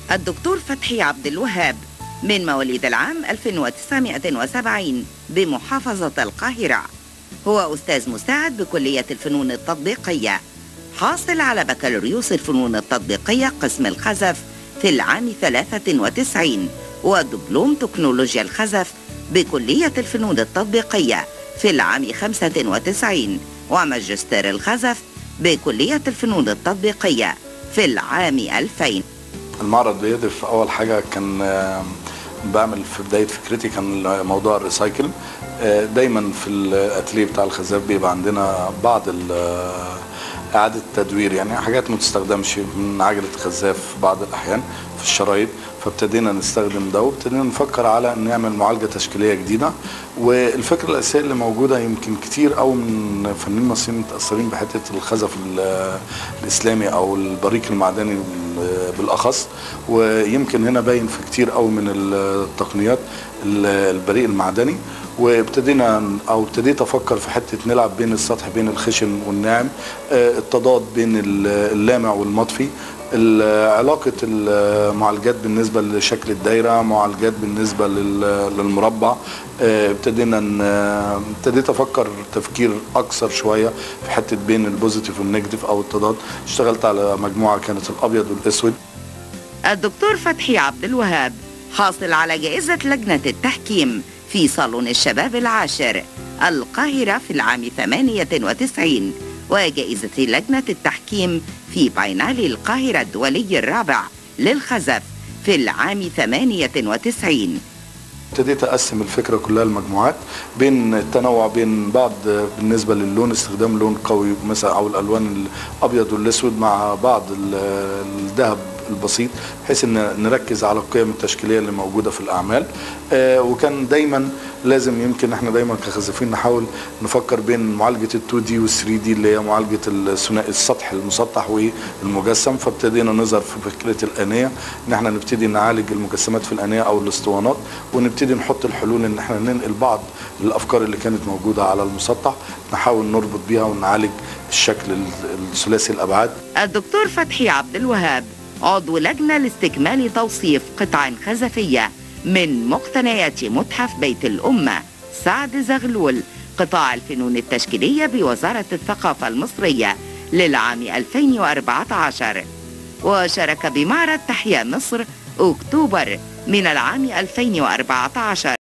الدكتور فتحي عبد الوهاب من مواليد العام 1970 بمحافظة القاهرة هو أستاذ مساعد بكلية الفنون التطبيقية حاصل على بكالوريوس الفنون التطبيقية قسم الخزف في العام 93 ودبلوم تكنولوجيا الخزف بكلية الفنون التطبيقية في العام 95 وماجستير الخزف بكلية الفنون التطبيقية في العام 2000 المعرض بيهدف اول حاجه كان آه، بعمل في بدايه فكرتي كان موضوع الريسايكل آه، دايما في الاتليه بتاع الخزاف بيبقى عندنا بعض ال- آه، اعاده تدوير يعني حاجات ما تستخدمش من عجله الخزاف في بعض الاحيان في الشرايط فابتدينا نستخدم ده وابتدينا نفكر على ان نعمل معالجه تشكيليه جديده والفكره الاساسيه اللي موجوده يمكن كتير قوي من فنانين مصريين متاثرين بحته الخزف ال- الاسلامي او البريق المعدني بالاخص ويمكن هنا باين في كتير قوي من التقنيات ال- البريق المعدني وابتدينا او ابتديت افكر في حته نلعب بين السطح بين الخشن والناعم آه، التضاد بين ال- اللامع والمطفي ال- علاقة المعالجات بالنسبة لشكل الدايرة معالجات بالنسبة لل- للمربع آه، ابتدينا ن- ابتديت افكر تفكير اكثر شوية في حتة بين البوزيتيف والنيجاتيف او التضاد اشتغلت على مجموعة كانت الابيض والاسود الدكتور فتحي عبد الوهاب حاصل على جائزة لجنة التحكيم في صالون الشباب العاشر القاهرة في العام 98 وجائزة لجنة التحكيم في باينالي القاهرة الدولي الرابع للخزف في العام 98 ابتديت اقسم الفكره كلها لمجموعات بين التنوع بين بعض بالنسبه للون استخدام لون قوي مثلا او الالوان الابيض والاسود مع بعض ال- الذهب البسيط بحيث ان نركز على القيم التشكيليه اللي موجوده في الاعمال آه، وكان دايما لازم يمكن احنا دايما كخزفين نحاول نفكر بين معالجه ال 2 دي وال 3 دي اللي هي معالجه الثنائي السطح المسطح والمجسم فابتدينا نظهر في فكره الانيه ان احنا نبتدي نعالج المجسمات في الانيه او الاسطوانات ونبتدي نحط الحلول ان احنا ننقل بعض الافكار اللي كانت موجوده على المسطح نحاول نربط بيها ونعالج الشكل الثلاثي الابعاد الدكتور فتحي عبد الوهاب عضو لجنة لاستكمال توصيف قطع خزفية من مقتنيات متحف بيت الأمة سعد زغلول قطاع الفنون التشكيلية بوزارة الثقافة المصرية للعام 2014 وشارك بمعرض تحيا مصر أكتوبر من العام 2014